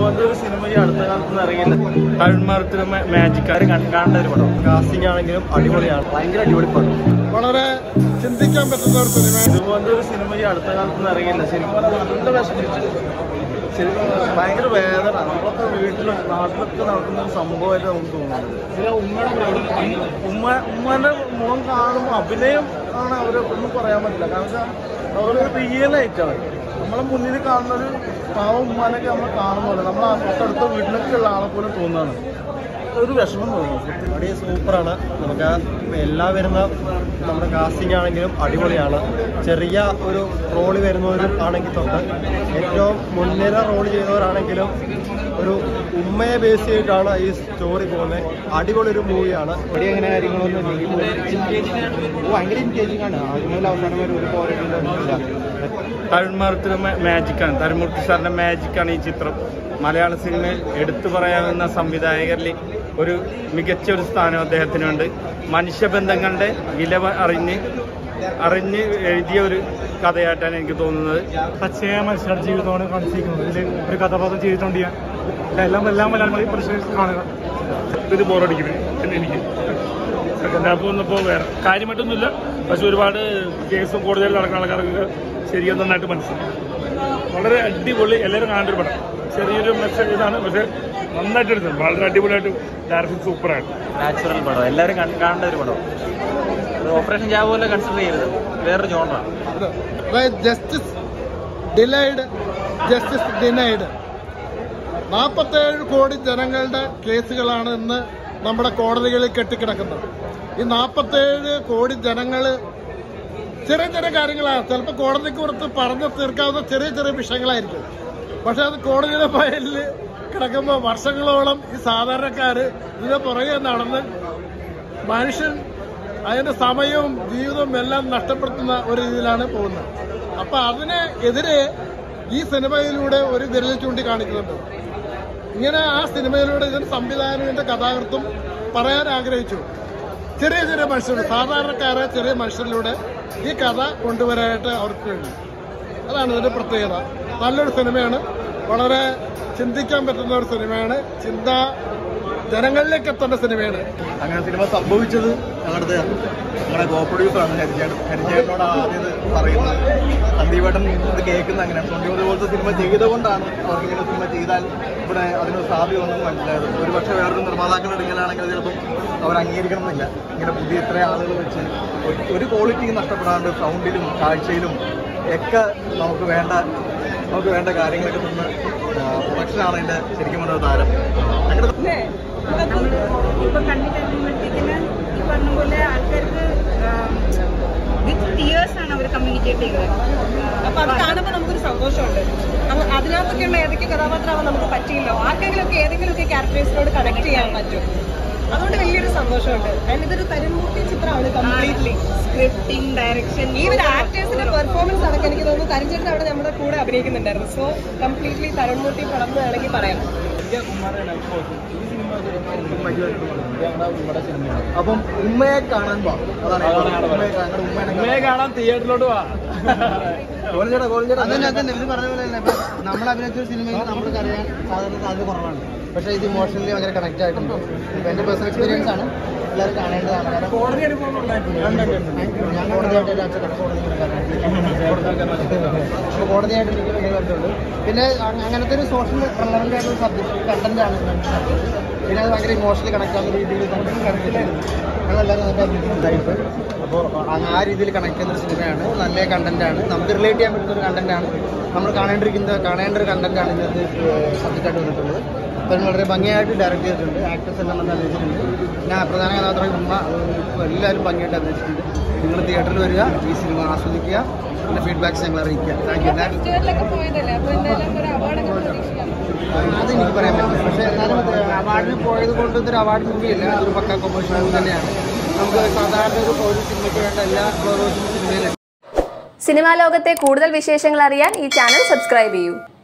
ഇതുപോലത്തെ ഒരു സിനിമ ഈ അടുത്ത കാലത്ത് ഇറങ്ങിയില്ല കഴുമാർത്തിന് മാജിക് ആര് കാണേണ്ട ഒരു പടം കാസ്റ്റിംഗ് ആണെങ്കിലും അടിപൊളിയാണ് ഭയങ്കര അടിപൊളി പടം വളരെ ചിന്തിക്കാൻ പറ്റുന്ന ഒരു സിനിമ ഇതുപോലത്തെ ഒരു സിനിമ ഈ അടുത്ത കാലത്ത് ഇറങ്ങിയില്ല സിനിമ നല്ല വിഷമിച്ചു ശരിക്കും ഭയങ്കര വേദന നമ്മളൊക്കെ വീട്ടിലും നാട്ടിലൊക്കെ നടക്കുന്ന ഒരു സംഭവമായിട്ട് നമുക്ക് തോന്നുന്നത് ഉമ്മ ഉമ്മന്റെ മുഖം കാണുമ്പോൾ അഭിനയം ആണ് അവരെ ഒന്നും പറയാൻ പറ്റില്ല കാരണം വെച്ചാൽ അവർ റിയൽ ആയിട്ടാണ് നമ്മളെ മുന്നിൽ കാണുന്ന ഒരു പാവം ഉമ്മാനൊക്കെ നമ്മൾ കാണുമ്പോൾ നമ്മൾ ആ തൊട്ടടുത്ത വീട്ടിലൊക്കെ ഉള്ള ആളെ പോലെ തോന്നുന്നതാണ് ഒരു വിഷമം തോന്നുന്നു അടി സൂപ്പറാണ് നമുക്ക് ആ എല്ലാ വരുന്ന നമ്മുടെ കാസ്റ്റിംഗ് ആണെങ്കിലും അടിപൊളിയാണ് ചെറിയ ഒരു റോള് വരുന്നവരും ആണെങ്കിൽ തൊട്ട് ഏറ്റവും മുൻനിര റോൾ ചെയ്തവരാണെങ്കിലും ഒരു ഉമ്മയെ ബേസ് ചെയ്തിട്ടാണ് ഈ സ്റ്റോറി പോകുന്നത് അടിപൊളി ഒരു മൂവിയാണ് ഇവിടെ അങ്ങനെ കാര്യങ്ങളൊന്നും ഭയങ്കര എൻഗേജിംഗ് ആണ് ആദ്യം മുതൽ അവസാനം വരെ ഒരു പോരാട്ടില്ല തരുൺമാർത്തിന് മാജിക്കാണ് തരുമൂർത്തി സാറിന്റെ മാജിക്കാണ് ഈ ചിത്രം മലയാള സിനിമയിൽ എടുത്തു പറയാവുന്ന സംവിധായകരിൽ ഒരു മികച്ച ഒരു സ്ഥാനം അദ്ദേഹത്തിനുണ്ട് മനുഷ്യബന്ധങ്ങളുടെ വില അറിഞ്ഞ് അറിഞ്ഞ് എഴുതിയ ഒരു കഥയായിട്ടാണ് എനിക്ക് തോന്നുന്നത് പച്ചയായ മനുഷ്യരുടെ ജീവിതമാണ് കാണിച്ചിരിക്കുന്നത് ഇതിൽ ഒരു കഥാപാത്രം ചെയ്തിട്ടുണ്ട് ഞാൻ എല്ലാം എല്ലാം മലയാളം പരിശോധിച്ച് കാണുക ഇത് ബോറടിക്കുന്നത് എനിക്ക് സെക്കൻഡ് ഹാഫ് വന്നപ്പോൾ വേറെ കാര്യമായിട്ടൊന്നുമില്ല പക്ഷെ ഒരുപാട് കേസും കോടതിയിൽ നടക്കുന്ന ആൾക്കാർക്ക് ശരിക്കും നന്നായിട്ട് മനസ്സിലായി വളരെ അടിപൊളി എല്ലാവരും കാണേണ്ട ഒരു പടം ചെറിയൊരു മെസ്സേജ് ഇതാണ് പക്ഷെ നന്നായിട്ട് എടുത്തത് വളരെ അടിപൊളിയായിട്ട് ഡയറക്ഷൻ സൂപ്പറായിട്ട് നാച്ചുറൽ പടം എല്ലാവരും കാണേണ്ട ഒരു പടം ഓപ്പറേഷൻ ജാബ് പോലെ കൺസിഡർ ചെയ്യരുത് വേറൊരു ജോണറാണ് അതായത് ജസ്റ്റിസ് ഡിലൈഡ് ജസ്റ്റിസ് ഡിനൈഡ് നാൽപ്പത്തേഴ് കോടി ജനങ്ങളുടെ കേസുകളാണ് ഇന്ന് നമ്മുടെ കോടതികളിൽ കെട്ടിക്കിടക്കുന്നത് ഈ നാൽപ്പത്തേഴ് കോടി ജനങ്ങൾ ചെറിയ ചെറിയ കാര്യങ്ങളാണ് ചിലപ്പോൾ കോടതിക്ക് പുറത്ത് പറഞ്ഞു തീർക്കാവുന്ന ചെറിയ ചെറിയ വിഷയങ്ങളായിരിക്കും പക്ഷെ അത് കോടതിയുടെ ഫയലിൽ കിടക്കുമ്പോൾ വർഷങ്ങളോളം ഈ സാധാരണക്കാർ ഇതിന്റെ പുറകെ നടന്ന് മനുഷ്യൻ അതിന്റെ സമയവും ജീവിതവും എല്ലാം നഷ്ടപ്പെടുത്തുന്ന ഒരു രീതിയിലാണ് പോകുന്നത് അപ്പൊ അതിന് എതിരെ ഈ സിനിമയിലൂടെ ഒരു വിരൽ ചൂണ്ടി കാണിക്കുന്നുണ്ട് ഇങ്ങനെ ആ സിനിമയിലൂടെ ഇതിന് സംവിധായകന്റെ കഥാകൃത്തും പറയാൻ ആഗ്രഹിച്ചു ചെറിയ ചെറിയ മനുഷ്യർ സാധാരണക്കാരായ ചെറിയ മനുഷ്യരിലൂടെ ഈ കഥ കൊണ്ടുവരാനായിട്ട് അവർക്ക് വേണ്ടി അതാണ് ഇതിന്റെ പ്രത്യേകത നല്ലൊരു സിനിമയാണ് വളരെ ചിന്തിക്കാൻ പറ്റുന്ന ഒരു സിനിമയാണ് ചിന്ത ജനങ്ങളിലേക്ക് എത്തേണ്ട സിനിമയാണ് അങ്ങനെ സിനിമ സംഭവിച്ചത് ഞങ്ങളുടെ ഞങ്ങളുടെ കോ പ്രൊഡ്യൂസറാണ് ഹരിചേട്ടൻ ഹരിചേട്ടനോട് ആദ്യം ഇത് പറയുന്നത് സന്ദീപേട്ടൻ ഇത് കേൾക്കുന്ന അങ്ങനെ സന്ദീപ് പോലത്തെ സിനിമ ചെയ്തുകൊണ്ടാണ് അവർക്ക് ഇങ്ങനെ സിനിമ ചെയ്താൽ ഇവിടെ അതിനൊരു സാധ്യത ഉണ്ടെന്ന് മനസ്സിലായത് ഒരു പക്ഷേ വേറൊരു നിർമ്മാതാക്കളുടെ ഇടയിലാണെങ്കിൽ ചിലപ്പം അവർ അംഗീകരിക്കണം എന്നില്ല ഇങ്ങനെ പുതിയ ഇത്ര ആളുകൾ വെച്ച് ഒരു- ഒരു ക്വാളിറ്റി നഷ്ടപ്പെടാണ്ട് സൗണ്ടിലും കാഴ്ചയിലും ഒക്കെ നമുക്ക് വേണ്ട നമുക്ക് വേണ്ട കാര്യങ്ങളൊക്കെ തന്ന് പ്രൊഡക്ഷനാണ് എൻ്റെ ശരിക്കും പറഞ്ഞ താരം അങ്ങനെ ഇപ്പൊ കണ്ടു കഴിയുമ്പോഴത്തേക്കിന് ഈ പറഞ്ഞ പോലെ ആൾക്കാർക്ക് വിത്ത് ടിയേഴ്സ് ആണ് അവർ കമ്മ്യൂണിക്കേറ്റ് ചെയ്യുന്നത് അപ്പൊ അത് കാണുമ്പോൾ നമുക്കൊരു സന്തോഷമുണ്ട് അങ്ങ് അതിനകത്തൊക്കെയുള്ള ഏതൊക്കെ കഥാപാത്രമാവാൻ നമുക്ക് പറ്റിയില്ലോ ആർക്കെങ്കിലുമൊക്കെ ഏതെങ്കിലുമൊക്കെ ക്യാരക്ടേഴ്സിനോട് കണക്ട് ചെയ്യാൻ പറ്റും അതുകൊണ്ട് വലിയൊരു സന്തോഷമുണ്ട് ആൻഡ് ഇതൊരു തരുൺമൂർത്തി ചിത്രമാണ് കംപ്ലീറ്റ്ലി സ്ക്രിപ്റ്റിംഗ് ഡയറക്ഷൻ ഈ ഒരു ആക്ടേഴ്സിന്റെ പെർഫോമൻസ് അടക്കം എനിക്ക് തോന്നുന്നു തരഞ്ചേട്ടൻ അവിടെ നമ്മുടെ കൂടെ അഭിനയിക്കുന്നുണ്ടായിരുന്നു സോ കംപ്ലീറ്റ്ലി തരുൺമൂർത്തി പടം എന്ന് വേണമെങ്കിൽ പറയാം അപ്പം ഉമ്മയെ കാണാൻ പോവാം അതാണ് ഉമ്മയെ കാണാൻ ഉമ്മേനെ ഉമ്മയെ കാണാൻ തിയേറ്ററിലോട്ട് വാ കോളിച്ചേട്ടാ കോളിച്ചേട്ടാ അതന്നെ അതന്നെ ഇത് പറഞ്ഞ പോലെ തന്നെ നമ്മൾ അഭിനയിച്ച ഒരു സിനിമയിൽ നമ്മൾക്ക് അറിയാൻ സാധാരണ സാധ്യത കുറവാണ് പക്ഷേ ഇത് ഇമോഷണലി ഭയങ്കര കണക്ട് ആയിട്ടുണ്ട് ഇപ്പം എൻ്റെ പേഴ്സണൽ എക്സ്പീരിയൻസ് ആണ് എല്ലാവരും കാണേണ്ടതാണ് കാരണം കോടതി അനുഭവം ഞാൻ കോടതിയായിട്ട് ഒരു അച്ഛൻ കോടതി അപ്പോൾ കോടതിയായിട്ട് എനിക്ക് ഭയങ്കര ബന്ധമുണ്ട് പിന്നെ അ- അങ്ങനത്തെ ഒരു സോഷ്യൽ റെലവൻ്റ് ആയിട്ടുള്ള സബ്ജക്ട് കണ്ടന്റ് ആണ് ഇതിനകത്ത് നടക്കുന്നത്. പിന്നെ അത് ഭയങ്കര ഇമോഷണലി കണക്ട് ആവുന്ന രീതിയിൽ നമുക്ക് കണ്ടിട്ടില്ലായിരുന്നു ഞങ്ങളെല്ലാവരും അതിൻ്റെ അഭിനയിച്ചിട്ടുണ്ടായിട്ട് അപ്പോൾ ആ രീതിയിൽ കണക്ട് ചെയ്യുന്ന ഒരു സിനിമയാണ് നല്ല കണ്ടന്റ് ആണ് നമുക്ക് റിലേറ്റ് ചെയ്യാൻ പറ്റുന്ന ഒരു കണ്ടന്റ് ആണ് നമ്മൾ കാണേണ്ടിരിക്കുന്ന കാണേണ്ട ഒരു കണ്ടന്റ് ആണ് ഇതിനകത്ത് സബ്ജക്റ്റായിട്ട് വന്നിട്ടുള്ളത് അപ്പം വളരെ ഭംഗിയായിട്ട് ഡയറക്റ്റ് ചെയ്തിട്ടുണ്ട് ആക്ടേഴ്സ് എല്ലാം നല്ല അഭിനയിച്ചിട്ടുണ്ട് ഞാൻ പ്രധാന കഥാപാത്രം ഉമ്മ അത് എല്ലാവരും ഭംഗിയായിട്ട് അഭിനയിച്ചിട്ടുണ്ട് നിങ്ങൾ തിയേറ്ററിൽ വരിക ഈ സിനിമ ആസ്വദിക്കുക പിന്നെ ഫീഡ്ബാക്സ് ഞങ്ങൾ അറിയിക്കുക താങ്ക് യു എല്ലാവരും സ്റ്റേറിലൊക്കെ പോയതല്ലേ അപ്പൊ എന്തായാലും ഒരു അവാർഡൊക്കെ പ്രതീക്ഷിക്കാം അത് എനിക്ക് പറയാൻ പറ്റില്ല പക്ഷേ എന്നാലും അത് അവാർഡിന് പോയത് കൊണ്ട് ഇതൊരു അവാർഡ് മൂവിയല്ല ഇതൊരു പക്ക കൊമേഴ്ഷ്യൽ മൂവി തന്നെയാണ് നമുക്ക് സാധാരണ ഒരു ഒരു സിനിമയ്ക്ക് വേണ്ട എല്ലാ ഫ്ലോറോസും സിനിമയിലുണ്ട് സിനിമാ ലോകത്തെ കൂടുതൽ വിശേഷങ്ങൾ അറിയാൻ ഈ ചാനൽ സബ്സ്ക്രൈബ് ചെയ്യൂ